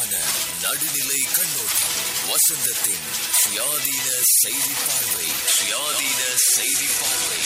சுயாதீனமான நடுநிலை கண்ணோட்டம் வசந்தத்தின் சுயாதீன செய்தி பார்வை சுயாதீன செய்தி பார்வை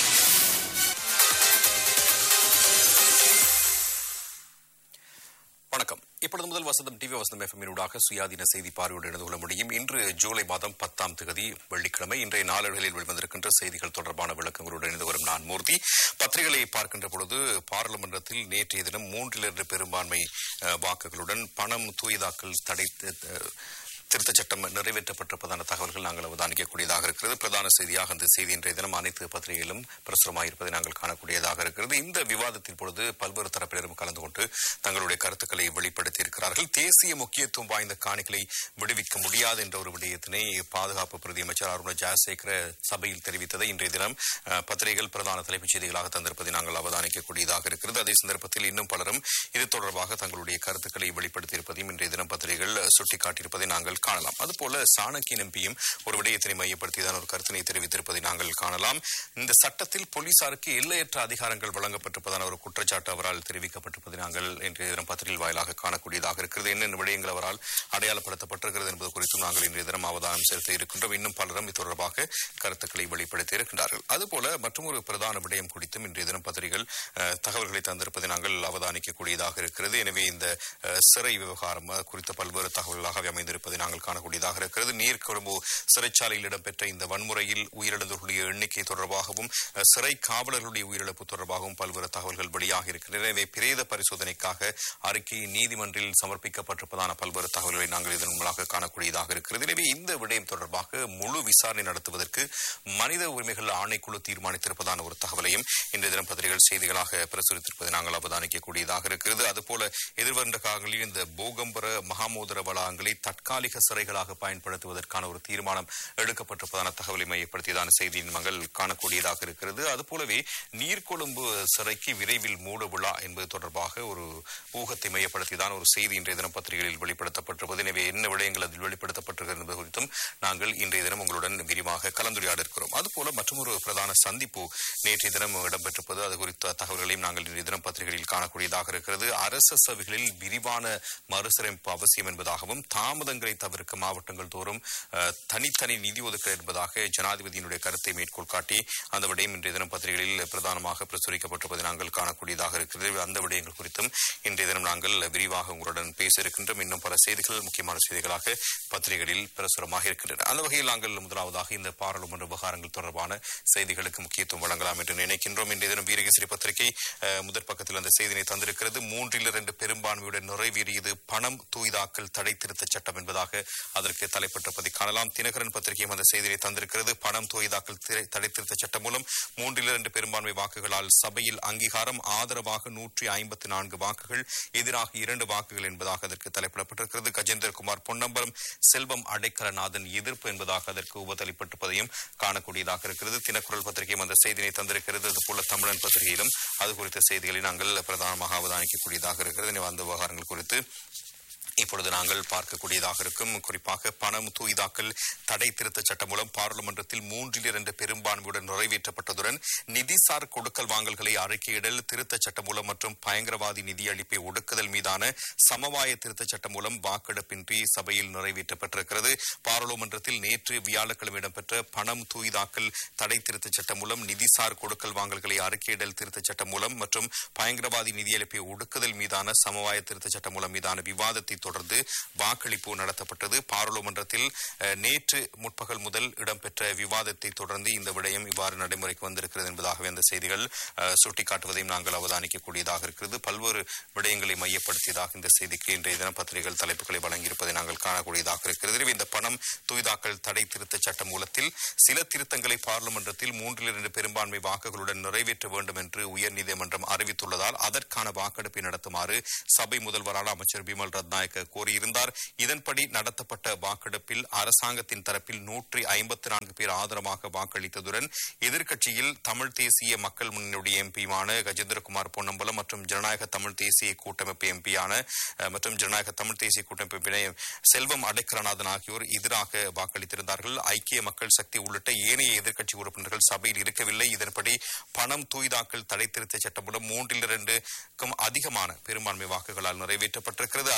வணக்கம் இப்பொழுது முதல் வசந்தம் டிவி வசந்தம் எஃப்எம் ஊடாக சுயாதீன செய்தி பார்வையோடு இணைந்து கொள்ள முடியும் இன்று ஜூலை மாதம் பத்தாம் தேதி வெள்ளிக்கிழமை இன்றைய நாளிதழில் வெளிவந்திருக்கின்ற செய்திகள் தொடர்பான விளக்கங்களோடு இணைந்து வரும் நான் மூர்த்தி பத்திரிகைகளை பார்க்கின்ற பொழுது பாராளுமன்றத்தில் நேற்றைய தினம் மூன்றில் இரண்டு பெரும்பான்மை அஹ், வாக்குகளுடன் பணம் தூய்தாக்கல் தடை அஹ், திருத்தச் சட்டம் நிறைவேற்றப்பட்டிருப்பதான தகவல்கள் நாங்கள் அவதானிக்கக்கூடியதாக இருக்கிறது பிரதான செய்தியாக அந்த செய்தி இன்றைய தினம் அனைத்து பத்திரிகையிலும் பிரசுரமாயிருப்பதை நாங்கள் காணக்கூடியதாக இருக்கிறது இந்த விவாதத்தின் பொழுது பல்வேறு தரப்பினரும் கலந்து கொண்டு தங்களுடைய கருத்துக்களை வெளிப்படுத்தி இருக்கிறார்கள் தேசிய முக்கியத்துவம் வாய்ந்த காணிகளை விடுவிக்க முடியாது என்ற ஒரு விடயத்தினை பாதுகாப்பு பிரதி அமைச்சர் அருண ஜெயசேகர சபையில் தெரிவித்ததை இன்றைய தினம் அஹ், பத்திரிகைகள் பிரதான தலைப்புச் செய்திகளாக தந்திருப்பதை நாங்கள் அவதானிக்கக்கூடியதாக இருக்கிறது அதே சந்தர்ப்பத்தில் இன்னும் பலரும் இது தொடர்பாக தங்களுடைய கருத்துக்களை வெளிப்படுத்தியிருப்பதையும் இன்றைய தினம் பத்திரிகைகள் சுட்டிக்காட்டியிருப்பதை நாங்கள் காணலாம் அதுபோல சாணக்கியன் எம்பியும் ஒரு விடயத்தினை மையப்படுத்திதான் ஒரு கருத்தினை தெரிவித்திருப்பதை நாங்கள் காணலாம் இந்த சட்டத்தில் போலீசாருக்கு எல்லையற்ற அதிகாரங்கள் வழங்கப்பட்டிருப்பதான ஒரு குற்றச்சாட்டு அவரால் தெரிவிக்கப்பட்டிருப்பதை நாங்கள் இன்றைய தினம் பத்திரிகை வாயிலாக காணக்கூடியதாக இருக்கிறது என்னென்ன விடயங்கள் அவரால் அடையாளப்படுத்தப்பட்டிருக்கிறது என்பது குறித்தும் நாங்கள் இன்றைய தினம் அவதானம் செலுத்த இருக்கின்றோம் இன்னும் பலரும் இது தொடர்பாக கருத்துக்களை வெளிப்படுத்தி இருக்கின்றார்கள் அதுபோல மற்றொரு பிரதான விடயம் குறித்தும் இன்றைய தினம் பத்திரிகைகள் அஹ், தகவல்களை தந்திருப்பதை நாங்கள் அவதானிக்கக்கூடியதாக இருக்கிறது எனவே இந்த அஹ், சிறை விவகாரம் அஹ், குறித்த பல்வேறு தகவல்களாக அமைந்திருப்பதை நாங்கள் காணக்கூடியதாக இருக்கிறது நீர்கொழும்பு சிறைச்சாலையில் இடம்பெற்ற இந்த வன்முறையில் உயிரிழந்தவர்களுடைய எண்ணிக்கை தொடர்பாகவும் அஹ், சிறை காவலர்களுடைய உயிரிழப்பு தொடர்பாகவும் பல்வேறு தகவல்கள் வெளியாக இருக்கின்றன எனவே பிரேத பரிசோதனைக்காக அறிக்கை நீதிமன்றில் சமர்ப்பிக்கப்பட்டிருப்பதான பல்வேறு தகவல்களை நாங்கள் இதன் மூலமாக காணக்கூடியதாக இருக்கிறது எனவே இந்த விடயம் தொடர்பாக முழு விசாரணை நடத்துவதற்கு மனித உரிமைகள் ஆணைக்குழு தீர்மானித்திருப்பதான ஒரு தகவலையும் இன்றைய தினம் பத்திரிகைகள் செய்திகளாக பிரசுரித்திருப்பதை நாங்கள் அவதானிக்கக்கூடியதாக இருக்கிறது அதுபோல எதிர்வருகின்ற காலங்களில் இந்த போகம்பர மகாமோதர வளாகங்களை தற்காலிக சிறைகளாக பயன்படுத்துவதற்கான ஒரு தீர்மானம் எடுக்கப்பட்டிருப்பதான தகவலை மையப்படுத்தியதான செய்தியின் மங்கள் காணக்கூடியதாக இருக்கிறது அதுபோலவே நீர்கொழும்பு சிறைக்கு விரைவில் மூட விழா என்பது தொடர்பாக ஒரு ஊகத்தை மையப்படுத்தியதான ஒரு செய்தி இன்றைய தினம் பத்திரிகைகளில் வெளிப்படுத்தப்பட்டிருப்பது எனவே என்ன விடயங்கள் அதில் வெளிப்படுத்தப்பட்டிருக்கிறது என்பது குறித்தும் நாங்கள் இன்றைய தினம் உங்களுடன் விரிவாக கலந்துரையாட இருக்கிறோம் அதுபோல மற்றொரு பிரதான சந்திப்பு நேற்றைய தினம் இடம்பெற்றிருப்பது அது குறித்த தகவல்களையும் நாங்கள் இன்றைய தினம் பத்திரிகைகளில் காணக்கூடியதாக இருக்கிறது அரசு சபைகளில் விரிவான மறுசீரமைப்பு அவசியம் என்பதாகவும் தாமதங்களை தவிர்க்க மாவட்டங்கள் தோறும் அஹ், தனித்தனி நிதி ஒதுக்கீடு என்பதாக ஜனாதிபதியினுடைய கருத்தை மேற்கோள் காட்டி அந்த விடயம் இன்றைய தினம் பத்திரிகைகளில் பிரதானமாக பிரசுரிக்கப்பட்டிருப்பதை நாங்கள் காணக்கூடியதாக இருக்கிறது அந்த விடயங்கள் குறித்தும் இன்றைய தினம் நாங்கள் விரிவாக உங்களுடன் பேச இருக்கின்றோம் இன்னும் பல செய்திகள் முக்கியமான செய்திகளாக பத்திரிகைகளில் பிரசுரமாக இருக்கின்றன அந்த வகையில் நாங்கள் முதலாவதாக இந்த பாராளுமன்ற விவகாரங்கள் தொடர்பான செய்திகளுக்கு முக்கியத்துவம் வழங்கலாம் என்று நினைக்கின்றோம் இன்றைய தினம் வீரகேசரி பத்திரிகை அஹ், முதற் பக்கத்தில் அந்த செய்தியை தந்திருக்கிறது மூன்றில் இரண்டு பெரும்பான்மையுடன் நிறைவேறியது பணம் தூய்தாக்கல் தடை திருத்தச் சட்டம் என்பதாக அதற்கு தலைப்பட்டிருப்பதை காணலாம் தினகரன் பத்திரிகையும் அந்த செய்தியை தந்திருக்கிறது பணம் தூய்தாக்கல் திரை- தடை திருத்தச் சட்டம் மூலம் மூன்றில் இரண்டு பெரும்பான்மை வாக்குகளால் சபையில் அங்கீகாரம் ஆதரவாக நூற்றி ஐம்பத்தி நான்கு வாக்குகள் எதிராக இரண்டு வாக்குகள் என்பதாக அதற்கு தலைப்பிடப்பட்டிருக்கிறது கஜேந்திரகுமார் பொன்னம்பலம் செல்வம் அடைக்கலநாதன் எதிர்ப்பு என்பதாக அதற்கு உபதளிப்பட்டிருப்பதையும் காணக்கூடியதாக இருக்கிறது தினக்குரல் பத்திரிகையும் அந்த செய்தியை தந்திருக்கிறது அதுபோல தமிழன் பத்திரிகையிலும் அது குறித்த செய்திகளை நாங்கள் பிரதானமாக அவதானிக்கக்கூடியதாக இருக்கிறது எனவே அந்த விவகாரங்கள் குறித்து இப்பொழுது நாங்கள் பார்க்கக்கூடியதாக இருக்கும் குறிப்பாக பணம் தூய்தாக்கல் தடை திருத்த சட்டம் மூலம் பாராளுமன்றத்தில் மூன்றில் இரண்டு பெரும்பான்மையுடன் நிறைவேற்றப்பட்டதுடன் நிதிசார் கொடுக்கல் வாங்கல்களை அறிக்கையிடல் திருத்த சட்டம் மூலம் மற்றும் பயங்கரவாதி நிதியளிப்பை ஒடுக்குதல் மீதான சமவாய திருத்த சட்டம் மூலம் வாக்கெடுப்பின்றி சபையில் நிறைவேற்றப்பட்டிருக்கிறது பாராளுமன்றத்தில் நேற்று வியாழக்கிழமை இடம்பெற்ற பணம் தூய்தாக்கல் தடை திருத்த சட்டம் மூலம் நிதிசார் கொடுக்கல் வாங்கல்களை அறிக்கையிடல் திருத்த சட்டம் மூலம் மற்றும் பயங்கரவாதி நிதியளிப்பை ஒடுக்குதல் மீதான சமவாய திருத்த சட்டம் மூலம் மீதான விவாதத்தை தொடர்ந்து வாக்களிப்பு நடத்தப்பட்டது பாராளுமன்றத்தில் அஹ், நேற்று முற்பகல் முதல் இடம்பெற்ற விவாதத்தை தொடர்ந்து இந்த விடயம் இவ்வாறு நடைமுறைக்கு வந்திருக்கிறது என்பதாகவே அந்த செய்திகள் அஹ், சுட்டிக்காட்டுவதையும் நாங்கள் அவதானிக்கக்கூடியதாக இருக்கிறது பல்வேறு விடயங்களை மையப்படுத்தியதாக இந்த செய்திக்கு இன்றைய தினப்பத்திரிகைகள் தலைப்புகளை வழங்கியிருப்பதை நாங்கள் காணக்கூடியதாக இருக்கிறது எனவே இந்த பணம் தூய்தாக்கல் தடை திருத்த சட்ட மூலத்தில் சில திருத்தங்களை பாராளுமன்றத்தில் மூன்றில் இரண்டு பெரும்பான்மை வாக்குகளுடன் நிறைவேற்ற வேண்டும் என்று உயர்நீதிமன்றம் அறிவித்துள்ளதால் அதற்கான வாக்கெடுப்பை நடத்துமாறு சபை முதல்வரான அமைச்சர் பிமல் ரத்நாயக்க கோரியிருந்தார் இதன்படி நடத்தப்பட்ட வாக்கெடுப்பில் அரசாங்கத்தின் தரப்பில் நூற்றி ஐம்பத்தி நான்கு பேர் ஆதரவாக வாக்களித்ததுடன் எதிர்க்கட்சியில் தமிழ் தேசிய மக்கள் முன்னணியுடைய எம்பியுமான கஜேந்திரகுமார் பொன்னம்பலம் மற்றும் ஜனநாயக தமிழ் தேசிய கூட்டமைப்பு எம்பியான அஹ், மற்றும் ஜனநாயக தமிழ் தேசிய கூட்டமைப்பு எம்பி செல்வம் அடைக்கலநாதன் ஆகியோர் எதிராக வாக்களித்திருந்தார்கள் ஐக்கிய மக்கள் சக்தி உள்ளிட்ட ஏனைய எதிர்க்கட்சி உறுப்பினர்கள் சபையில் இருக்கவில்லை இதன்படி பணம் தூய்தாக்கல் தடை திருத்த சட்டம் மூலம் மூன்றில் இரண்டுக்கும் அதிகமான பெரும்பான்மை வாக்குகளால் நிறைவேற்றப்பட்டிருக்கிறது அதேவேளை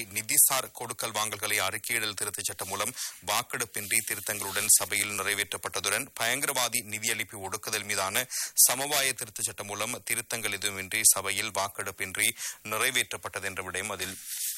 நிதிசார் கொடுக்கல் வாங்கல்களை அறிக்கையிடல் திருத்தச் சட்டம் மூலம் வாக்கெடுப்பின்றி திருத்தங்களுடன் சபையில் நிறைவேற்றப்பட்டதுடன் பயங்கரவாதி நிதியளிப்பு ஒடுக்குதல் மீதான சமவாய திருத்தச் சட்டம் மூலம் திருத்தங்கள் எதுவுமின்றி சபையில் வாக்கெடுப்பின்றி நிறைவேற்றப்பட்டது என்ற விடயம் அதில்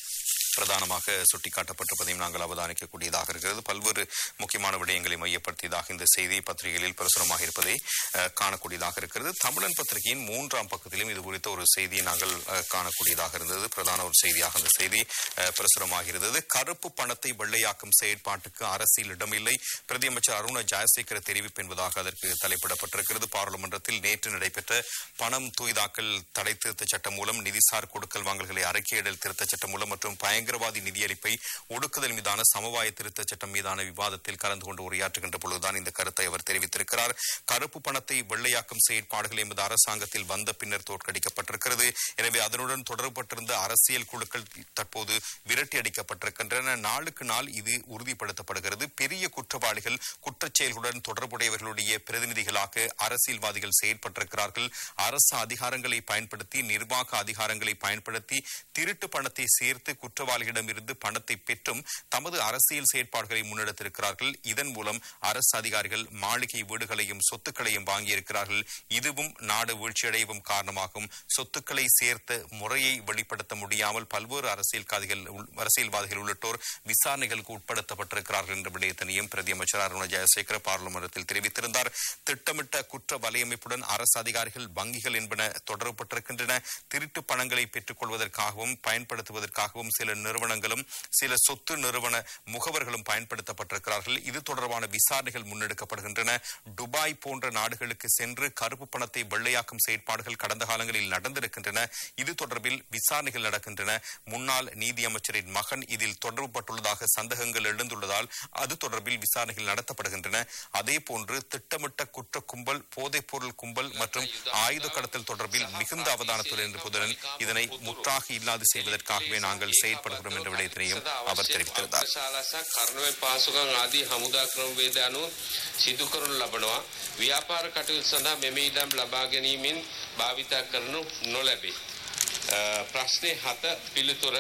பிரதானமாக சுட்டிக்காட்டப்பட்டிருப்பதையும் நாங்கள் அவதானிக்கக்கூடியதாக இருக்கிறது பல்வேறு முக்கியமான விடயங்களை மையப்படுத்தியதாக இந்த செய்தி பத்திரிகைகளில் பிரசுரமாக இருப்பதை அஹ், காணக்கூடியதாக இருக்கிறது தமிழன் பத்திரிகையின் மூன்றாம் பக்கத்திலும் இது குறித்த ஒரு செய்தியை நாங்கள் அஹ், காணக்கூடியதாக இருந்தது பிரதான ஒரு செய்தியாக அந்த செய்தி அஹ், பிரசுரமாக இருந்தது கருப்பு பணத்தை வெள்ளையாக்கும் செயற்பாட்டுக்கு அரசியல் இடமில்லை பிரதியமைச்சர் அருண ஜெயசேகர தெரிவிப்பு என்பதாக அதற்கு தலைப்பிடப்பட்டிருக்கிறது பாராளுமன்றத்தில் நேற்று நடைபெற்ற பணம் தூய்தாக்கல் தடை திருத்த சட்டம் மூலம் நிதிசார் கொடுக்கல் வாங்கல்களை அறிக்கையிடல் திருத்த சட்டம் மூலம் மற்றும் பயங்கரவாதி நிதியளிப்பை ஒடுக்குதல் மீதான சமவாய திருத்த சட்டம் மீதான விவாதத்தில் கலந்து கொண்டு உரையாற்றுகின்ற பொழுதுதான் இந்த கருத்தை அவர் தெரிவித்திருக்கிறார் கருப்பு பணத்தை வெள்ளையாக்கும் செயற்பாடுகள் எமது அரசாங்கத்தில் வந்த பின்னர் தோற்கடிக்கப்பட்டிருக்கிறது எனவே அதனுடன் தொடர்பட்டிருந்த அரசியல் குழுக்கள் தற்போது விரட்டி அடிக்கப்பட்டிருக்கின்றன நாளுக்கு நாள் இது உறுதிப்படுத்தப்படுகிறது பெரிய குற்றவாளிகள் குற்றச் செயல்களுடன் தொடர்புடையவர்களுடைய பிரதிநிதிகளாக அரசியல்வாதிகள் செயற்பட்டிருக்கிறார்கள் அரசு அதிகாரங்களை பயன்படுத்தி நிர்வாக அதிகாரங்களை பயன்படுத்தி திருட்டு பணத்தை சேர்த்து குற்றவாளிகளிடமிருந்து பணத்தை பெற்றும் தமது அரசியல் செயற்பாடுகளை முன்னெடுத்திருக்கிறார்கள் இதன் மூலம் அரசு அதிகாரிகள் மாளிகை வீடுகளையும் சொத்துக்களையும் வாங்கியிருக்கிறார்கள் இதுவும் நாடு வீழ்ச்சியடையவும் காரணமாகும் சொத்துக்களை சேர்த்த முறையை வெளிப்படுத்த முடியாமல் பல்வேறு அரசியல்வாதிகள் அரசியல்வாதிகள் உள்ளிட்டோர் விசாரணைகளுக்கு உட்படுத்தப்பட்டிருக்கிறார்கள் என்ற விடயத்தினையும் பிரதியமைச்சர் அருண ஜெயசேகர பாராளுமன்றத்தில் தெரிவித்திருந்தார் திட்டமிட்ட குற்ற வலையமைப்புடன் அரசு அதிகாரிகள் வங்கிகள் என்பன தொடரப்பட்டிருக்கின்றன திருட்டு பணங்களை பெற்றுக் கொள்வதற்காகவும் பயன்படுத்துவதற்காகவும் சில நிறுவனங்களும் சில சொத்து நிறுவன முகவர்களும் பயன்படுத்தப்பட்டிருக்கிறார்கள் இது தொடர்பான விசாரணைகள் முன்னெடுக்கப்படுகின்றன துபாய் போன்ற நாடுகளுக்கு சென்று கருப்பு பணத்தை வெள்ளையாக்கும் செயற்பாடுகள் கடந்த காலங்களில் நடந்திருக்கின்றன இது தொடர்பில் விசாரணைகள் நடக்கின்றன முன்னாள் நீதியமைச்சரின் மகன் இதில் தொடர்புபட்டுள்ளதாக சந்தேகங்கள் எழுந்துள்ளதால் அது தொடர்பில் விசாரணைகள் நடத்தப்படுகின்றன அதே போன்று திட்டமிட்ட குற்ற கும்பல் போதைப் பொருள் கும்பல் மற்றும் ஆயுத கடத்தல் தொடர்பில் மிகுந்த அவதானத்துடன் இருப்பதுடன் இதனை முற்றாக இல்லாது செய்வதற்காகவே நாங்கள் செயற்படுகிறோம் என்ற விடயத்தினையும் அவர் தெரிவித்திருந்தார் ශාලසා කරුණුවෙන් පාසුකම් ආදී හමුදා ක්‍රමවේද අනුව සිදු කරනු ලබනවා. ව්‍යාපාර කටයුතු සඳහා මෙම ඉඩම් ලබා ගැනීමෙන් භාවිතා කරනු නොලැබේ. අ, ප්‍රශ්නය හත පිළිතුර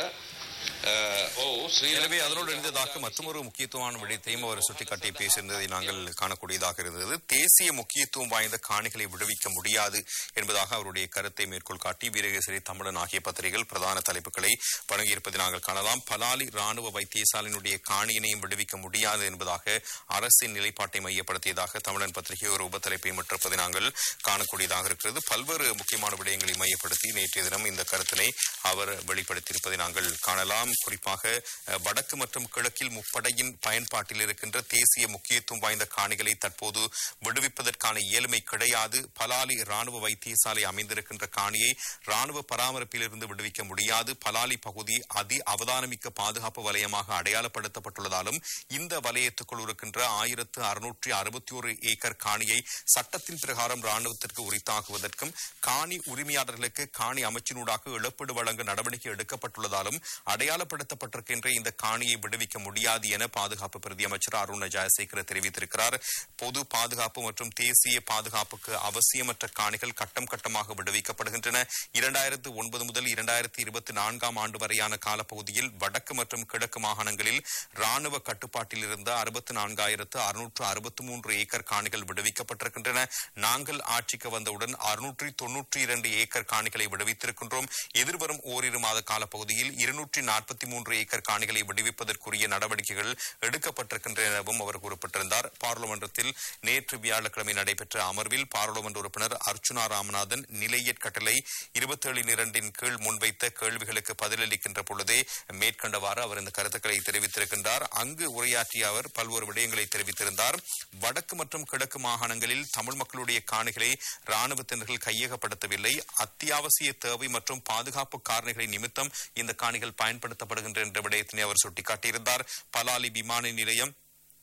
අ, ඔව් ශ්‍රී எனவே அதனோடு இணைந்ததாக மற்றொரு முக்கியத்துவமான விடயத்தையும் அவர் சுட்டிக்காட்டி பேசியிருந்ததை நாங்கள் காணக்கூடியதாக இருந்தது தேசிய முக்கியத்துவம் வாய்ந்த காணிகளை விடுவிக்க முடியாது என்பதாக அவருடைய கருத்தை மேற்கோள் காட்டி வீரகேசரி தமிழன் ஆகிய பத்திரிகைகள் பிரதான தலைப்புகளை வழங்கியிருப்பதை நாங்கள் காணலாம் பலாலி ராணுவ வைத்தியசாலையினுடைய காணியினையும் விடுவிக்க முடியாது என்பதாக அரசின் நிலைப்பாட்டை மையப்படுத்தியதாக தமிழன் பத்திரிகை ஒரு உபத்தலைப்பை மற்றிருப்பதை நாங்கள் காணக்கூடியதாக இருக்கிறது பல்வேறு முக்கியமான விடயங்களை மையப்படுத்தி நேற்றைய தினம் இந்த கருத்தினை அவர் வெளிப்படுத்தியிருப்பதை நாங்கள் காணலாம் குறிப்பாக அஹ், வடக்கு மற்றும் கிழக்கில் முப்படையின் பயன்பாட்டில் இருக்கின்ற தேசிய முக்கியத்துவம் வாய்ந்த காணிகளை தற்போது விடுவிப்பதற்கான இயலுமை கிடையாது பலாலி ராணுவ வைத்தியசாலை அமைந்திருக்கின்ற காணியை ராணுவ பராமரிப்பிலிருந்து விடுவிக்க முடியாது பலாலி பகுதி அதி அவதானமிக்க பாதுகாப்பு வலயமாக அடையாளப்படுத்தப்பட்டுள்ளதாலும் இந்த வலயத்துக்குள் இருக்கின்ற ஆயிரத்து அறுநூற்றி அறுபத்தி ஒரு ஏக்கர் காணியை சட்டத்தின் பிரகாரம் ராணுவத்திற்கு உரித்தாக்குவதற்கும் காணி உரிமையாளர்களுக்கு காணி அமைச்சினூடாக இழப்பீடு வழங்க நடவடிக்கை எடுக்கப்பட்டுள்ளதாலும் அடையாளப்படுத்தப்பட்டிருக்கின்ற இந்த காணியை விடுவிக்க முடியாது என பாதுகாப்பு பிரதி அமைச்சர் அருண் ஜெயசேகர தெரிவித்திருக்கிறார் பொது பாதுகாப்பு மற்றும் தேசிய பாதுகாப்புக்கு அவசியமற்ற காணிகள் கட்டம் கட்டமாக விடுவிக்கப்படுகின்றன இரண்டாயிரத்து ஒன்பது முதல் இரண்டாயிரத்தி இருபத்தி நான்காம் ஆண்டு வரையான காலப்பகுதியில் வடக்கு மற்றும் கிழக்கு மாகாணங்களில் ராணுவ கட்டுப்பாட்டில் இருந்த அறுபத்தி நான்காயிரத்து அறுநூற்று அறுபத்தி மூன்று ஏக்கர் காணிகள் விடுவிக்கப்பட்டிருக்கின்றன நாங்கள் ஆட்சிக்கு வந்தவுடன் அறுநூற்றி தொன்னூற்றி இரண்டு ஏக்கர் காணிகளை விடுவித்திருக்கின்றோம் எதிர்வரும் ஓரிரு மாத காலப்பகுதியில் இருநூற்றி நாற்பத்தி மூன்று ஏக்கர் காணிகளை விடுவிப்பதற்குரிய நடவடிக்கைகள் எடுக்கப்பட்டிருக்கின்றன எனவும் அவர் குறிப்பிட்டிருந்தார் பாராளுமன்றத்தில் நேற்று வியாழக்கிழமை நடைபெற்ற அமர்வில் பாராளுமன்ற உறுப்பினர் அர்ச்சுனா ராமநாதன் நிலையற் கட்டளை இருபத்தேழு இரண்டின் கீழ் முன்வைத்த கேள்விகளுக்கு பதிலளிக்கின்ற பொழுதே மேற்கண்டவாறு அவர் இந்த கருத்துக்களை தெரிவித்திருக்கின்றார் அங்கு உரையாற்றிய அவர் பல்வேறு விடயங்களை தெரிவித்திருந்தார் வடக்கு மற்றும் கிழக்கு மாகாணங்களில் தமிழ் மக்களுடைய காணிகளை ராணுவத்தினர்கள் கையகப்படுத்தவில்லை அத்தியாவசிய தேவை மற்றும் பாதுகாப்பு காரணிகளை நிமித்தம் இந்த காணிகள் பயன்படுத்தப்படுகின்ற என்ற விடயத்தினை அவர் சுட்டிக்காட்டியிருந்தார் பலாலி விமான நிலையம்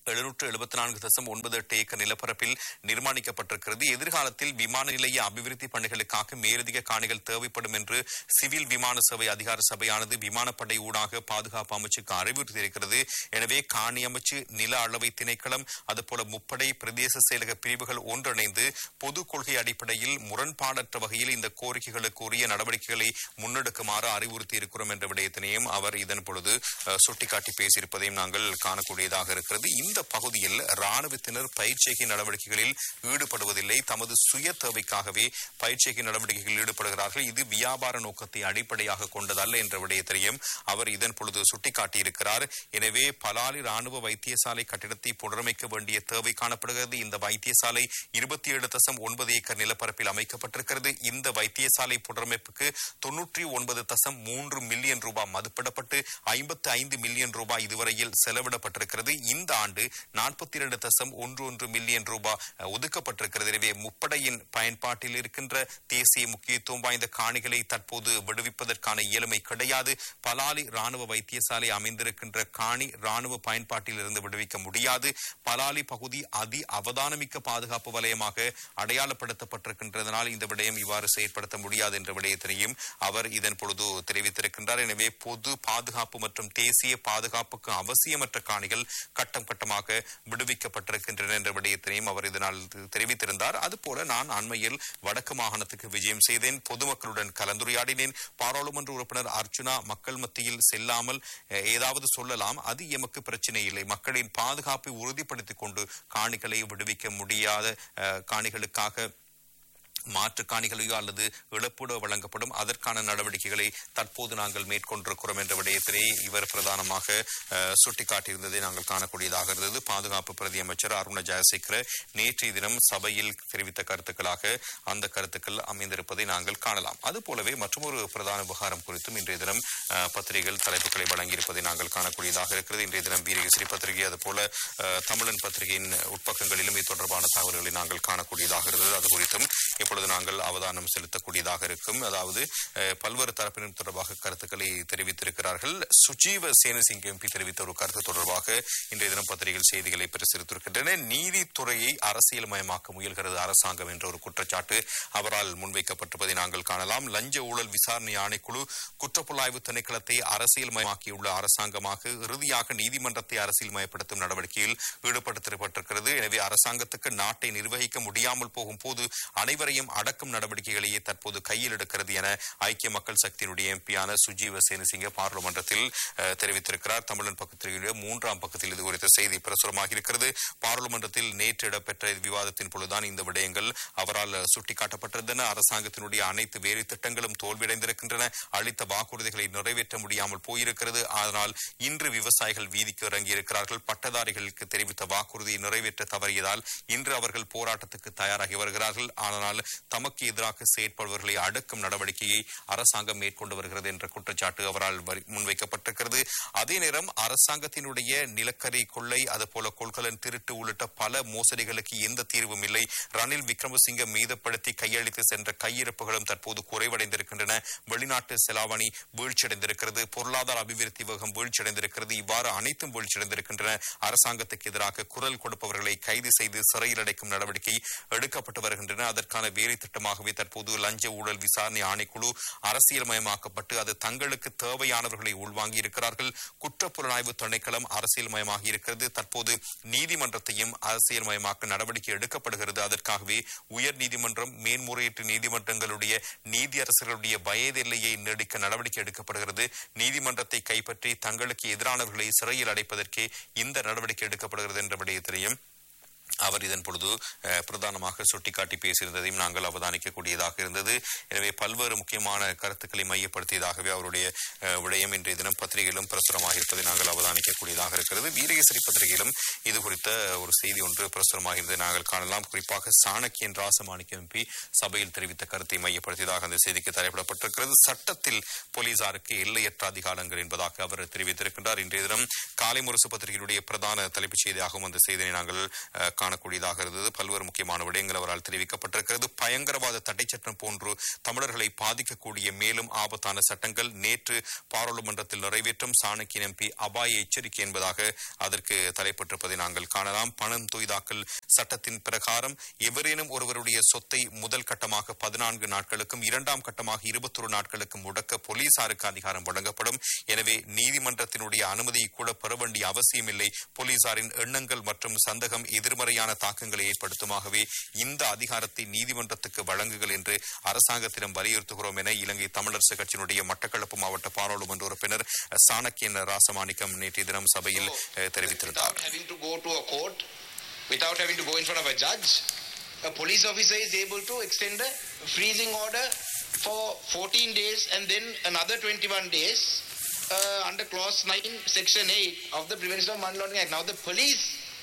எழுநூற்று எழுபத்தி நான்கு தசம் ஒன்பது எட்டு ஏக்கர் நிலப்பரப்பில் நிர்மாணிக்கப்பட்டிருக்கிறது எதிர்காலத்தில் விமான நிலைய அபிவிருத்தி பணிகளுக்காக மேலதிக காணிகள் தேவைப்படும் என்று சிவில் விமான சேவை அதிகார சபையானது விமானப்படை ஊடாக பாதுகாப்பு அமைச்சுக்கு அறிவுறுத்தியிருக்கிறது எனவே காணி அமைச்சு நில அளவை திணைக்களம் அதுபோல முப்படை பிரதேச செயலக பிரிவுகள் ஒன்றிணைந்து பொது கொள்கை அடிப்படையில் முரண்பாடற்ற வகையில் இந்த கோரிக்கைகளுக்கு உரிய நடவடிக்கைகளை முன்னெடுக்குமாறு அறிவுறுத்தி இருக்கிறோம் என்ற விடயத்தினையும் அவர் இதன் பொழுது அஹ், சுட்டிக்காட்டி பேசியிருப்பதையும் நாங்கள் காணக்கூடியதாக இருக்கிறது இந்த பகுதியில் ராணுவத்தினர் பயிற்சிகை நடவடிக்கைகளில் ஈடுபடுவதில்லை தமது சுய தேவைக்காகவே பயிற்சிகை நடவடிக்கைகளில் ஈடுபடுகிறார்கள் இது வியாபார நோக்கத்தை அடிப்படையாக கொண்டதல்ல என்ற விடயத்தையும் அவர் இதன் பொழுது சுட்டிக்காட்டியிருக்கிறார் எனவே பலாலி ராணுவ வைத்தியசாலை கட்டிடத்தை புனரமைக்க வேண்டிய தேவை காணப்படுகிறது இந்த வைத்தியசாலை இருபத்தி ஏழு தசம் ஒன்பது ஏக்கர் நிலப்பரப்பில் அமைக்கப்பட்டிருக்கிறது இந்த வைத்தியசாலை புனரமைப்புக்கு தொன்னூற்றி ஒன்பது தசம் மூன்று மில்லியன் ரூபாய் மதிப்பிடப்பட்டு ஐம்பத்தி ஐந்து மில்லியன் ரூபாய் இதுவரையில் செலவிடப்பட்டிருக்கிறது இந்த ஆண்டு நாற்பத்தி இரண்டு தசம் ஒன்று ஒன்று மில்லியன் ரூபாய் அஹ், ஒதுக்கப்பட்டிருக்கிறது எனவே முப்படையின் பயன்பாட்டில் இருக்கின்ற தேசிய முக்கியத்துவம் வாய்ந்த காணிகளை தற்போது விடுவிப்பதற்கான இயலுமை கிடையாது பலாலி ராணுவ வைத்தியசாலை அமைந்திருக்கின்ற காணி ராணுவ பயன்பாட்டில் இருந்து விடுவிக்க முடியாது பலாலி பகுதி அதி அவதானமிக்க பாதுகாப்பு வலயமாக அடையாளப்படுத்தப்பட்டிருக்கின்றதனால் இந்த விடயம் இவ்வாறு செயற்படுத்த முடியாது என்ற விடயத்தினையும் அவர் இதன் பொழுது தெரிவித்திருக்கின்றார் எனவே பொது பாதுகாப்பு மற்றும் தேசிய பாதுகாப்புக்கு அவசியமற்ற காணிகள் கட்டம் கட்டமாக விடுவிக்கப்பட்டிருக்கின்றன என்ற விடயத்தினையும் அவர் இதனால் தெரிவித்திருந்தார் அதுபோல நான் அண்மையில் வடக்கு மாகாணத்துக்கு விஜயம் செய்தேன் பொதுமக்களுடன் கலந்துரையாடினேன் பாராளுமன்ற உறுப்பினர் அர்ச்சுனா மக்கள் மத்தியில் செல்லாமல் அஹ், ஏதாவது சொல்லலாம் அது எமக்கு பிரச்சனை இல்லை மக்களின் பாதுகாப்பை உறுதிப்படுத்திக் கொண்டு காணிகளை விடுவிக்க முடியாத அஹ், காணிகளுக்காக மாற்று காணிகளையோ அல்லது இழப்பீடோ வழங்கப்படும் அதற்கான நடவடிக்கைகளை தற்போது நாங்கள் மேற்கொண்டிருக்கிறோம் என்ற விடயத்தினை இவர் பிரதானமாக அஹ், சுட்டிக்காட்டியிருந்ததை நாங்கள் காணக்கூடியதாக இருந்தது பாதுகாப்பு பிரதி அமைச்சர் அருண ஜெயசேகர நேற்றைய தினம் சபையில் தெரிவித்த கருத்துக்களாக அந்த கருத்துக்கள் அமைந்திருப்பதை நாங்கள் காணலாம் அதுபோலவே மற்றொரு பிரதான விவகாரம் குறித்தும் இன்றைய தினம் அஹ், பத்திரிகைகள் தலைப்புகளை வழங்கியிருப்பதை நாங்கள் காணக்கூடியதாக இருக்கிறது இன்றைய தினம் வீரகேசரி பத்திரிகை அதுபோல அஹ், தமிழன் பத்திரிகையின் உட்பக்கங்களிலும் இது தொடர்பான தகவல்களை நாங்கள் காணக்கூடியதாக இருந்தது அது குறித்தும் இப்பொழுது நாங்கள் அவதானம் செலுத்தக்கூடியதாக இருக்கும் அதாவது அஹ், பல்வேறு தரப்பினர் தொடர்பாக கருத்துக்களை தெரிவித்திருக்கிறார்கள் சுஜீவ சேனசிங் எம்பி தெரிவித்த ஒரு கருத்து தொடர்பாக இன்றைய தினம் பத்திரிகைகள் செய்திகளை பிரசுரித்திருக்கின்றன நீதித்துறையை அரசியல்மயமாக்க முயல்கிறது அரசாங்கம் என்ற ஒரு குற்றச்சாட்டு அவரால் முன்வைக்கப்பட்டிருப்பதை நாங்கள் காணலாம் லஞ்ச ஊழல் விசாரணை ஆணைக்குழு குற்றப்புலனாய்வு திணைக்களத்தை அரசியல்மயமாக்கியுள்ள அரசாங்கமாக இறுதியாக நீதிமன்றத்தை அரசியல்மயப்படுத்தும் நடவடிக்கையில் ஈடுபடுத்தப்பட்டிருக்கிறது எனவே அரசாங்கத்துக்கு நாட்டை நிர்வகிக்க முடியாமல் போகும் போது அனைவரையும் அடக்கும் நடவடிக்கைகளையே தற்போது கையில் எடுக்கிறது என ஐக்கிய மக்கள் சக்தியினுடைய எம்பியான சுஜீவ சேனசிங்க பார்லிமன்றத்தில் அஹ், தெரிவித்திருக்கிறார் தமிழன் பக்கத்தினுடைய மூன்றாம் பக்கத்தில் இது குறித்த செய்தி பிரசுரமாக இருக்கிறது பார்லிமன்றத்தில் நேற்று இடம்பெற்ற விவாதத்தின் பொழுதுதான் இந்த விடயங்கள் அவரால் சுட்டிக்காட்டப்பட்டிருந்தன அரசாங்கத்தினுடைய அனைத்து வேறு திட்டங்களும் தோல்வியடைந்திருக்கின்றன அளித்த வாக்குறுதிகளை நிறைவேற்ற முடியாமல் போயிருக்கிறது அதனால் இன்று விவசாயிகள் வீதிக்கு இறங்கியிருக்கிறார்கள் பட்டதாரிகளுக்கு தெரிவித்த வாக்குறுதியை நிறைவேற்ற தவறியதால் இன்று அவர்கள் போராட்டத்துக்கு தயாராகி வருகிறார்கள் ஆனால் தமக்கு எதிராக செயற்படுபவர்களை அடக்கும் நடவடிக்கையை அரசாங்கம் மேற்கொண்டு வருகிறது என்ற குற்றச்சாட்டு அவரால் வரி- முன்வைக்கப்பட்டிருக்கிறது அதே நேரம் அரசாங்கத்தினுடைய நிலக்கரி கொள்ளை அதுபோல கொள்கலன் திருட்டு உள்ளிட்ட பல மோசடிகளுக்கு எந்த தீர்வும் இல்லை ரணில் விக்ரமசிங்க மீதப்படுத்தி கையளித்து சென்ற கையிருப்புகளும் தற்போது குறைவடைந்திருக்கின்றன வெளிநாட்டு செலாவணி வீழ்ச்சியடைந்திருக்கிறது பொருளாதார அபிவிருத்தி வேகம் வீழ்ச்சியடைந்திருக்கிறது இவ்வாறு அனைத்தும் வீழ்ச்சியடைந்திருக்கின்றன அரசாங்கத்துக்கு எதிராக குரல் கொடுப்பவர்களை கைது செய்து சிறையில் அடைக்கும் நடவடிக்கை எடுக்கப்பட்டு வருகின்றன அதற்கான வேலை திட்டமாகவே தற்போது லஞ்ச ஊழல் விசாரணை ஆணைக்குழு அரசியல்மயமாக்கப்பட்டு அது தங்களுக்கு தேவையானவர்களை உள்வாங்கி இருக்கிறார்கள் குற்றப்புலனாய்வு திணைக்களம் அரசியல்மயமாகி இருக்கிறது தற்போது நீதிமன்றத்தையும் அரசியல்மயமாக்க நடவடிக்கை எடுக்கப்படுகிறது அதற்காகவே உயர் நீதிமன்றம் மேன்முறையீட்டு நீதிமன்றங்களுடைய நீதியரசர்களுடைய வயது எல்லையை நீடிக்க நடவடிக்கை எடுக்கப்படுகிறது நீதிமன்றத்தை கைப்பற்றி தங்களுக்கு எதிரானவர்களை சிறையில் அடைப்பதற்கே இந்த நடவடிக்கை எடுக்கப்படுகிறது என்ற விடயத்திலையும் அவர் இதன் பொழுது அஹ், பிரதானமாக சுட்டிக்காட்டி பேசியிருந்ததையும் நாங்கள் அவதானிக்கக்கூடியதாக இருந்தது எனவே பல்வேறு முக்கியமான கருத்துக்களை மையப்படுத்தியதாகவே அவருடைய அஹ், விடயம் இன்றைய தினம் பத்திரிகையிலும் பிரசுரமாக இருப்பதை நாங்கள் அவதானிக்கக்கூடியதாக இருக்கிறது வீரகேசரி பத்திரிகையிலும் இது குறித்த ஒரு செய்தி ஒன்று பிரசுரமாக இருந்ததை நாங்கள் காணலாம் குறிப்பாக சாணக்கியன் ராசமாணிக்க எம்பி சபையில் தெரிவித்த கருத்தை மையப்படுத்தியதாக அந்த செய்திக்கு தலைப்பிடப்பட்டிருக்கிறது சட்டத்தில் போலீசாருக்கு எல்லையற்ற அதிகாரங்கள் என்பதாக அவர் தெரிவித்திருக்கின்றார் இன்றைய தினம் காலை முரசு பத்திரிகையுடைய பிரதான தலைப்புச் செய்தியாகவும் அந்த செய்தியை நாங்கள் அஹ், காணக்கூடியதாக இருந்தது பல்வேறு முக்கியமான விடயங்கள் அவரால் தெரிவிக்கப்பட்டிருக்கிறது பயங்கரவாத தடை சட்டம் போன்று தமிழர்களை பாதிக்கக்கூடிய மேலும் ஆபத்தான சட்டங்கள் நேற்று பாராளுமன்றத்தில் நிறைவேற்றும் சாணக்கியன் எம்பி அபாய எச்சரிக்கை என்பதாக அதற்கு தலைப்பட்டிருப்பதை நாங்கள் காணலாம் பணம் தொய்தாக்கல் சட்டத்தின் பிரகாரம் எவரேனும் ஒருவருடைய சொத்தை முதல் கட்டமாக பதினான்கு நாட்களுக்கும் இரண்டாம் கட்டமாக இருபத்தொரு நாட்களுக்கும் முடக்க போலீசாருக்கு அதிகாரம் வழங்கப்படும் எனவே நீதிமன்றத்தினுடைய அனுமதியை கூட பெற வேண்டிய அவசியமில்லை போலீசாரின் எண்ணங்கள் மற்றும் சந்தகம் எதிர்மறையான தாக்கங்களை ஏற்படுத்துமாகவே இந்த அதிகாரத்தை நீதிமன்றத்துக்கு வழங்குகள் என்று அரசாங்கத்திடம் வலியுறுத்துகிறோம் என இலங்கை தமிழரசு கட்சியினுடைய மட்டக்களப்பு மாவட்ட பாராளுமன்ற உறுப்பினர் சாணக்கியன் ராசமாணிக்கம் நேற்றைய தினம் சபையில் அஹ், தெரிவித்திருந்தார் Without having to go to a court, without having to go in front of a judge, a police officer is able to extend a freezing order for 14 days and then another 21 days uh, under clause 9, section 8 of the Prevention of Money Laundering Act. Now the police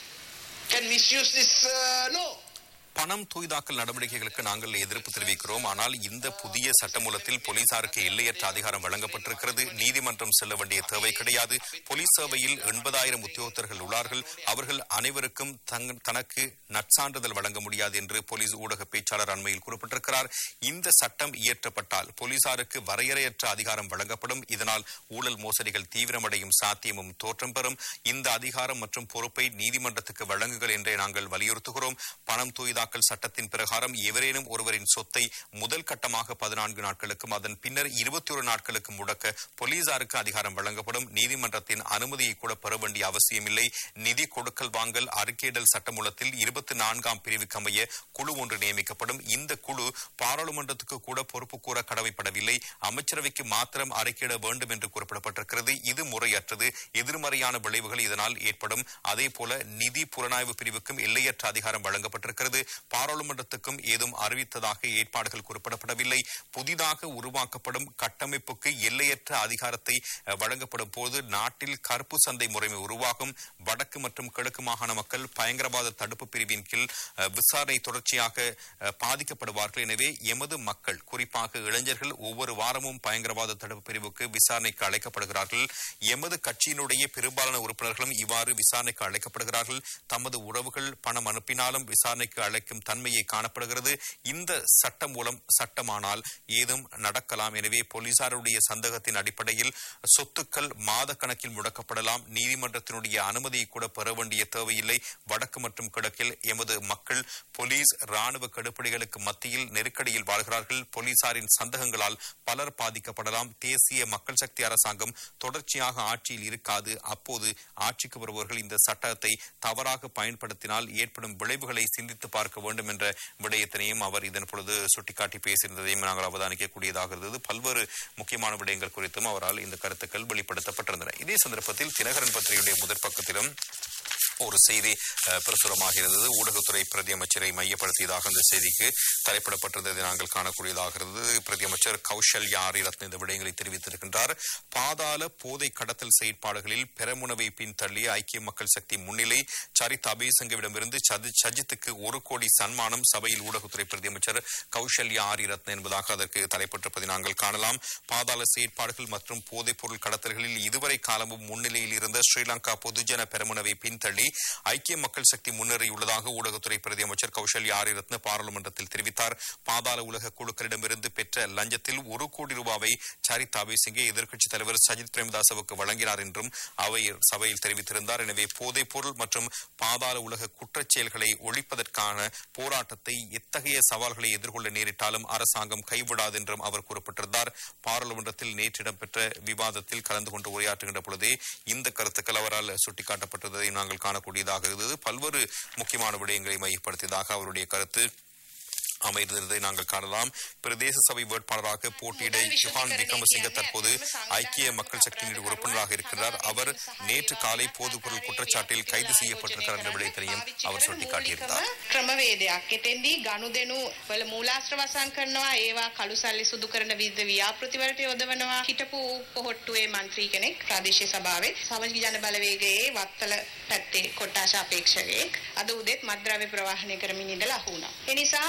can misuse this uh, law. பணம் தூய்தாக்கல் நடவடிக்கைகளுக்கு நாங்கள் எதிர்ப்பு தெரிவிக்கிறோம் ஆனால் இந்த புதிய சட்டமூலத்தில் போலீசாருக்கு எல்லையற்ற அதிகாரம் வழங்கப்பட்டிருக்கிறது நீதிமன்றம் செல்ல வேண்டிய தேவை கிடையாது போலீஸ் சேவையில் எண்பதாயிரம் உத்தியோகத்தர்கள் உள்ளார்கள் அவர்கள் அனைவருக்கும் தங்க- தனக்கு நற்சான்றிதழ் வழங்க முடியாது என்று போலீஸ் ஊடக பேச்சாளர் அண்மையில் குறிப்பிட்டிருக்கிறார் இந்த சட்டம் இயற்றப்பட்டால் போலீசாருக்கு வரையறையற்ற அதிகாரம் வழங்கப்படும் இதனால் ஊழல் மோசடிகள் தீவிரமடையும் சாத்தியமும் தோற்றம் பெறும் இந்த அதிகாரம் மற்றும் பொறுப்பை நீதிமன்றத்துக்கு வழங்குகள் என்றே நாங்கள் வலியுறுத்துகிறோம் பணம் தூய்தாக்கல் சட்டத்தின் பிரகாரம் எவரேனும் ஒருவரின் சொத்தை முதல் கட்டமாக பதினான்கு நாட்களுக்கும் அதன் பின்னர் இருபத்தி ஒரு நாட்களுக்கு முடக்க போலீசாருக்கு அதிகாரம் வழங்கப்படும் நீதிமன்றத்தின் அனுமதியை கூட பெற வேண்டிய அவசியமில்லை நிதி கொடுக்கல் வாங்கல் அறிக்கையிடல் சட்டமூலத்தில் இருபத்தி நான்காம் பிரிவுக்கு அமைய குழு ஒன்று நியமிக்கப்படும் இந்த குழு பாராளுமன்றத்துக்கு கூட பொறுப்பு கூற கடமைப்படவில்லை அமைச்சரவைக்கு மாத்திரம் அறிக்கையிட வேண்டும் என்று குறிப்பிடப்பட்டிருக்கிறது இது முறையற்றது எதிர்மறையான விளைவுகள் இதனால் ஏற்படும் அதே போல நிதி புலனாய்வு பிரிவுக்கும் எல்லையற்ற அதிகாரம் வழங்கப்பட்டிருக்கிறது பாராளுமன்றத்துக்கும் ஏதும் அறிவித்ததாக ஏற்பாடுகள் குறிப்பிடப்படவில்லை புதிதாக உருவாக்கப்படும் கட்டமைப்புக்கு எல்லையற்ற அதிகாரத்தை அஹ், வழங்கப்படும் போது நாட்டில் கருப்பு சந்தை முறைமை உருவாகும் வடக்கு மற்றும் கிழக்கு மாகாண மக்கள் பயங்கரவாத தடுப்பு பிரிவின் கீழ் அஹ், விசாரணை தொடர்ச்சியாக அஹ், பாதிக்கப்படுவார்கள் எனவே எமது மக்கள் குறிப்பாக இளைஞர்கள் ஒவ்வொரு வாரமும் பயங்கரவாத தடுப்பு பிரிவுக்கு விசாரணைக்கு அழைக்கப்படுகிறார்கள் எமது கட்சியினுடைய பெரும்பாலான உறுப்பினர்களும் இவ்வாறு விசாரணைக்கு அழைக்கப்படுகிறார்கள் தமது உறவுகள் பணம் அனுப்பினாலும் விசாரணைக்கு அழைக்கும் தன்மையை காணப்படுகிறது இந்த சட்டம் மூலம் சட்டமானால் ஏதும் நடக்கலாம் எனவே போலீசாருடைய சந்தேகத்தின் அடிப்படையில் சொத்துக்கள் மாத கணக்கில் முடக்கப்படலாம் நீதிமன்றத்தினுடைய அனுமதியை கூட பெற வேண்டிய தேவையில்லை வடக்கு மற்றும் கிழக்கில் எமது மக்கள் போலீஸ் ராணுவ கடுப்படிகளுக்கு மத்தியில் நெருக்கடியில் வாழ்கிறார்கள் போலீசாரின் சந்தேகங்களால் பலர் பாதிக்கப்படலாம் தேசிய மக்கள் சக்தி அரசாங்கம் தொடர்ச்சியாக ஆட்சியில் இருக்காது அப்போது ஆட்சிக்கு வருபவர்கள் இந்த சட்டத்தை தவறாக பயன்படுத்தினால் ஏற்படும் விளைவுகளை சிந்தித்து பார்க்க வேண்டும் என்ற விடயத்தினையும் அவர் இதன் பொழுது சுட்டிக்காட்டி பேசியிருந்ததையும் நாங்கள் அவதானிக்கக்கூடியதாக இருந்தது பல்வேறு முக்கியமான விடயங்கள் குறித்தும் அவரால் இந்த கருத்துக்கள் வெளிப்படுத்தப்பட்டிருந்தன இதே சந்தர்ப்பத்தில் தினகரன் பத்திரிகையுடைய முதற் பக்கத்திலும் ஒரு செய்தி அஹ், பிரசுரமாக இருந்தது ஊடகத்துறை பிரதி அமைச்சரை மையப்படுத்தியதாக அந்த செய்திக்கு தலைப்பிடப்பட்டிருந்ததை நாங்கள் காணக்கூடியதாக இருந்தது பிரதி அமைச்சர் கௌஷல்யா ஆரிரத்ன இந்த விடயங்களை தெரிவித்திருக்கின்றார் பாதாள போதை கடத்தல் செயற்பாடுகளில் பெரமுனவை பின்தள்ளிய ஐக்கிய மக்கள் சக்தி முன்னிலை சரித் அபேசங்கவிடமிருந்து சதி- சஜித்துக்கு ஒரு கோடி சன்மானம் சபையில் ஊடகத்துறை பிரதி அமைச்சர் கௌஷல்யா ஆரிரத்ன என்பதாக அதற்கு தலைப்பட்டிருப்பதை நாங்கள் காணலாம் பாதாள செயற்பாடுகள் மற்றும் போதைப் பொருள் கடத்தல்களில் இதுவரை காலமும் முன்னிலையில் இருந்த ஸ்ரீலங்கா பொதுஜன பெரமுனவை பின்தள்ளி ஐக்கிய மக்கள் சக்தி முன்னேறியுள்ளதாக ஊடகத்துறை பிரதி அமைச்சர் கௌஷல்யா ஆரிரத்ன பாராளுமன்றத்தில் தெரிவித்தார் பாதாள உலக குழுக்களிடமிருந்து பெற்ற லஞ்சத்தில் ஒரு கோடி ரூபாவை சரித் அபேசிங்கே எதிர்க்கட்சித் தலைவர் சஜித் பிரேமதாசவுக்கு வழங்கினார் என்றும் அவை சபையில் தெரிவித்திருந்தார் எனவே போதைப் பொருள் மற்றும் பாதாள உலக குற்றச் செயல்களை ஒழிப்பதற்கான போராட்டத்தை எத்தகைய சவால்களை எதிர்கொள்ள நேரிட்டாலும் அரசாங்கம் கைவிடாது என்றும் அவர் குறிப்பிட்டிருந்தார் பாராளுமன்றத்தில் நேற்று இடம்பெற்ற விவாதத்தில் கலந்து கொண்டு உரையாற்றுகின்ற பொழுதே இந்த கருத்துக்கள் அவரால் சுட்டிக்காட்டப்பட்டதை நாங்கள் காணக்கூடியதாக இருந்தது பல்வேறு முக்கியமான விடயங்களை மையப்படுத்தியதாக அவருடைய கருத்து அமைந்திருந்ததை நாங்கள் காணலாம் பிரதேச சபை வேட்பாளராக போட்டியிட யுகான் விக்ரமசிங்க தற்போது ஐக்கிய மக்கள் சக்தியினுடைய உறுப்பினராக இருக்கிறார் அவர் நேற்று காலை போதைப்பொருள் குற்றச்சாட்டில் கைது செய்யப்பட்டிருக்கிறார் என்ற விடயத்தினையும் அவர் சுட்டிக்காட்டியிருந்தார் ක්‍රමවේදයක් එතෙන්දී ගනුදෙනු වල මූලාශ්‍ර වසන් කරනවා ඒවා කළු සල්ලි සුදු කරන විවිධ ව්‍යාපෘතිවලට යොදවනවා හිටපු පොහොට්ටුවේ මන්ත්‍රී කෙනෙක් ප්‍රාදේශීය සභාවේ සමගි ජන බලවේගයේ වත්තල පැත්තේ කොට්ටාශ අපේක්ෂකයෙක් අද උදේත් මත්ද්‍රව්‍ය ප්‍රවාහනය කරමින් ඉඳලා අහු වුණා. ඒ නිසා මත්ද්‍රව්‍ය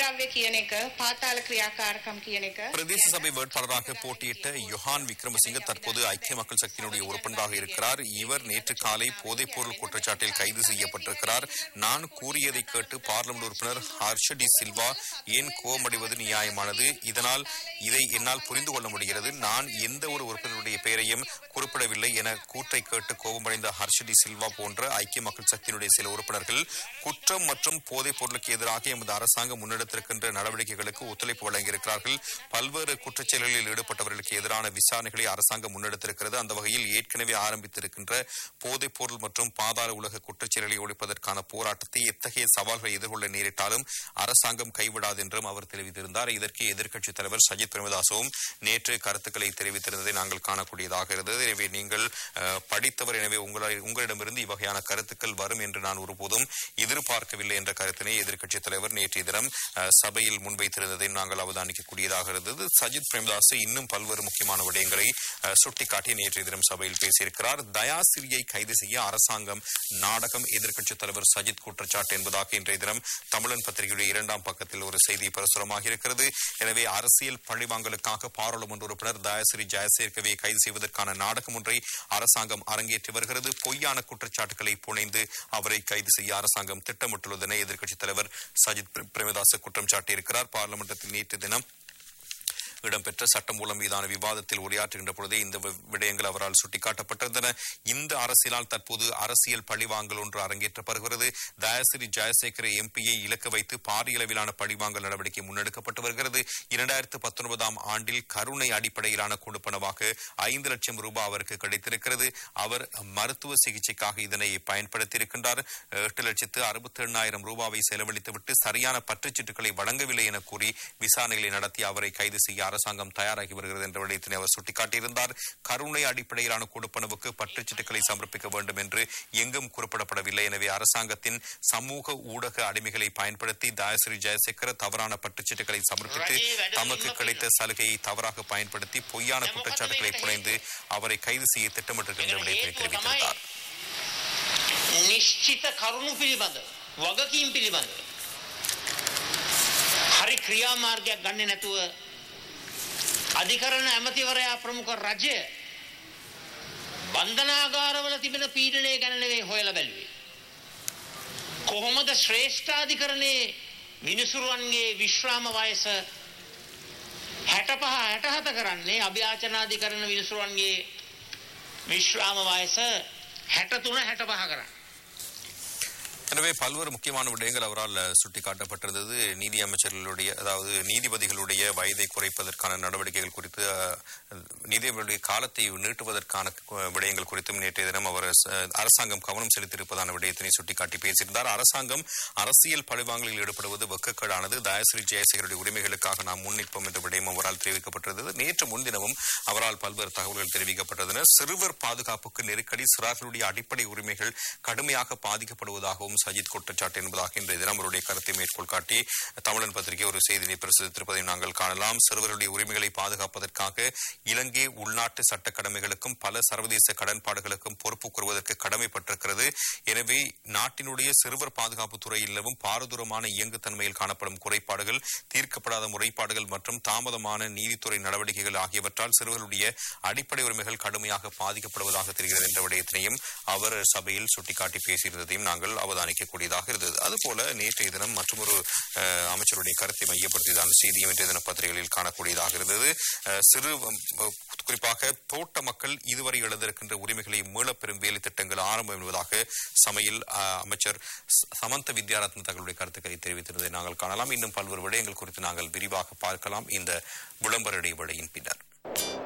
ද්‍රව්‍ය කියන එක පාතාල ක්‍රියාකාරකම් කියන එක பிரதேச சபை வேட்பாளராக போட்டியிட்ட யுஹான் விக்ரமசிங்க தற்போது ஐக்கிய மக்கள் சக்தியினுடைய உறுப்பினராக இருக்கிறார் இவர் நேற்று காலை போதைப் பொருள் குற்றச்சாட்டில் கைது செய்யப்பட்டிருக்கிறார் நான் கூறியதை கேட்டு பார்லிமெண்ட் உறுப்பினர் ஹர்ஷடி சில்வா ஏன் கோபமடைவது நியாயமானது இதனால் இதை என்னால் புரிந்து கொள்ள முடிகிறது நான் எந்த ஒரு உறுப்பினருடைய பெயரையும் குறிப்பிடவில்லை என கூற்றை கேட்டு கோபமடைந்த ஹர்ஷடி சில்வா போன்ற ஐக்கிய மக்கள் சக்தியினுடைய சில உறுப்பினர்கள் குற்றம் மற்றும் போதைப் பொருளுக்கு எதிராக எமது அரசாங்கம் முன்னெடுத்திருக்கின்ற நடவடிக்கைகளுக்கு ஒத்துழைப்பு வழங்கியிருக்கிறார்கள் பல்வேறு குற்றச்செயல்களில் ஈடுபட்டவர்களுக்கு எதிரான விசாரணைகளை அரசாங்கம் முன்னெடுத்திருக்கிறது அந்த வகையில் ஏற்கனவே ஆரம்பித்திருக்கின்ற போதைப் பொருள் மற்றும் பாதாள உலக குற்றச்செயல்களை ஒழிப்பதற்கான போராட்டத்தை எத்தகைய சவால்களை எதிர்கொள்ள நேரிட்டாலும் அரசாங்கம் கைவிடாது என்றும் அவர் தெரிவித்திருந்தார் இதற்கு எதிர்க்கட்சித் தலைவர் சஜித் பிரேமதாசவும் நேற்று கருத்துக்களை தெரிவித்திருந்ததை நாங்கள் காணக்கூடியதாக இருந்தது எனவே நீங்கள் அஹ், படித்தவர் எனவே உங்களை உங்களிடமிருந்து இவ்வகையான கருத்துக்கள் வரும் என்று நான் ஒருபோதும் எதிர்பார்க்கவில்லை என்ற கருத்தினை எதிர்க்கட்சித் தலைவர் நேற்றைய தினம் அஹ், சபையில் முன்வைத்திருந்ததை நாங்கள் அவதானிக்கக்கூடியதாக இருந்தது சஜித் பிரேமதாஸ் இன்னும் பல்வேறு முக்கியமான விடயங்களை அஹ், சுட்டிக்காட்டி நேற்றைய தினம் சபையில் பேசியிருக்கிறார் தயாசிரியை கைது செய்ய அரசாங்கம் நாடகம் எதிர்க்கட்சித் தலைவர் சஜித் குற்றச்சாட்டு என்பதாக இன்றைய தினம் தமிழன் பத்திரிகையுடைய இரண்டாம் பக்கத்தில் ஒரு செய்தி பிரசுரமாக இருக்கிறது எனவே அரசியல் பழிவாங்கலுக்காக பாராளுமன்ற உறுப்பினர் தயாசிரி ஜெயசேர்கவே கைது செய்வதற்கான நாடகம் ஒன்றை அரசாங்கம் அரங்கேற்றி வருகிறது பொய்யான குற்றச்சாட்டுகளை புனைந்து அவரை கைது செய்ய அரசாங்கம் திட்டமிட்டுள்ளதென எதிர்க்கட்சித் தலைவர் சஜித் பிர- பிரேமதாச குற்றம் சாட்டியிருக்கிறார் பார்லிமெண்டத்தில் நேற்று தினம் இடம்பெற்ற சட்டமூலம் மீதான விவாதத்தில் உரையாற்றுகின்ற பொழுதே இந்த வி- விடயங்கள் அவரால் சுட்டிக்காட்டப்பட்டிருந்தன இந்த அரசியலால் தற்போது அரசியல் பழிவாங்கல் ஒன்று அரங்கேற்றப்படுகிறது தயாசிரி ஜெயசேகர எம்பியை இலக்கு வைத்து பாரிய அளவிலான பழிவாங்கல் நடவடிக்கை முன்னெடுக்கப்பட்டு வருகிறது இரண்டாயிரத்து பத்தொன்பதாம் ஆண்டில் கருணை அடிப்படையிலான கொடுப்பனவாக ஐந்து லட்சம் ரூபாய் அவருக்கு கிடைத்திருக்கிறது அவர் மருத்துவ சிகிச்சைக்காக இதனை பயன்படுத்தியிருக்கின்றார் எட்டு லட்சத்து அறுபத்தி எண்ணாயிரம் ரூபாவை செலவழித்துவிட்டு சரியான பற்றுச்சீட்டுகளை வழங்கவில்லை என கூறி விசாரணைகளை நடத்தி அவரை கைது செய்ய அரசாங்கம் தயாராகி வருகிறது என்ற விடயத்தினை அவர் சுட்டிக்காட்டியிருந்தார் கருணை அடிப்படையிலான கொடுப்பனவுக்கு பற்றுச்சீட்டுகளை சமர்ப்பிக்க வேண்டும் என்று எங்கும் குறிப்பிடப்படவில்லை எனவே அரசாங்கத்தின் சமூக ஊடக அடிமைகளை பயன்படுத்தி தயாசிரி ஜெயசேகர தவறான பற்றுச்சீட்டுகளை சமர்ப்பித்து தமக்கு கிடைத்த சலுகையை தவறாக பயன்படுத்தி பொய்யான குற்றச்சாட்டுகளை புனைந்து அவரை கைது செய்ய திட்டமிட்டிருக்கின்ற விடயத்தை தெரிவித்திருந்தார் නිශ්චිත කරුණු පිළිබඳ වගකීම් පිළිබඳ හරි ක්‍රියාමාර්ගයක් ගන්න නැතුව අධිකරණ ඇමතිවරයා ප්‍රමුඛ රජය බන්ධනාගාරවල තිබෙන පීඩනය ගැන නෙවෙයි හොයලා බැලුවේ. කොහොමද ශ්‍රේෂ්ඨාධිකරණයේ විනිසුරුවන්ගේ විශ්‍රාම වයස 65 67 කරන්නේ අභ්‍යාචනාධිකරණ විනිසුරුවන්ගේ විශ්‍රාම වයස 63 65 කරන්නේ. எனவே பல்வேறு முக்கியமான விடயங்கள் அவரால் அஹ், சுட்டிக்காட்டப்பட்டிருந்தது நீதி அமைச்சர்களுடைய அதாவது நீதிபதிகளுடைய வயதை குறைப்பதற்கான நடவடிக்கைகள் குறித்து அஹ், நீதிபதிகளுடைய காலத்தை நீட்டுவதற்கான அஹ், விடயங்கள் குறித்தும் நேற்றைய தினம் அவர் அஹ், அரசாங்கம் கவனம் செலுத்தியிருப்பதான விடயத்தினை சுட்டிக்காட்டி பேசியிருந்தார் அரசாங்கம் அரசியல் பழிவாங்கலில் ஈடுபடுவது வெக்கக்கேடானது தயஸ்ரீ ஜெயசேகருடைய உரிமைகளுக்காக நாம் முன்னிற்போம் என்ற விடயம் அவரால் தெரிவிக்கப்பட்டிருந்தது நேற்று முன்தினமும் அவரால் பல்வேறு தகவல்கள் தெரிவிக்கப்பட்டன சிறுவர் பாதுகாப்புக்கு நெருக்கடி சிறார்களுடைய அடிப்படை உரிமைகள் கடுமையாக பாதிக்கப்படுவதாகவும் சஜித் குற்றச்சாட்டு என்பதாக இன்றைய தினம் அவருடைய கருத்தை மேற்கோள் காட்டி தமிழன் பத்திரிகை ஒரு செய்தியை பிரசுரித்திருப்பதை நாங்கள் காணலாம் சிறுவர்களுடைய உரிமைகளை பாதுகாப்பதற்காக இலங்கை உள்நாட்டு சட்ட கடமைகளுக்கும் பல சர்வதேச கடன்பாடுகளுக்கும் பொறுப்பு கூறுவதற்கு கடமைப்பட்டிருக்கிறது எனவே நாட்டினுடைய சிறுவர் பாதுகாப்பு துறையில் நிலவும் பாரதூரமான இயங்குத்தன்மையில் காணப்படும் குறைபாடுகள் தீர்க்கப்படாத முறைப்பாடுகள் மற்றும் தாமதமான நீதித்துறை நடவடிக்கைகள் ஆகியவற்றால் சிறுவர்களுடைய அடிப்படை உரிமைகள் கடுமையாக பாதிக்கப்படுவதாக தெரிகிறது என்ற விடயத்தினையும் அவர் சபையில் சுட்டிக்காட்டி பேசியிருந்ததையும் நாங்கள் அவதானிக்கக்கூடியதாக இருந்தது அதுபோல நேற்றைய தினம் மற்றொரு அஹ், அமைச்சருடைய கருத்தை மையப்படுத்தியதான செய்தியும் இன்றைய தின பத்திரிகைகளில் காணக்கூடியதாக இருந்தது அஹ், சிறு அஹ், குறிப்பாக தோட்ட மக்கள் இதுவரை எழுந்திருக்கின்ற உரிமைகளை மீளப்பெறும் வேலை திட்டங்கள் ஆரம்பம் என்பதாக சமையல் அஹ், அமைச்சர் ச- சமந்த வித்யாரத்ன தங்களுடைய கருத்துக்களை தெரிவித்திருந்ததை நாங்கள் காணலாம் இன்னும் பல்வேறு விடயங்கள் குறித்து நாங்கள் விரிவாக பார்க்கலாம் இந்த விளம்பர இடைவேளையின் பின்னர்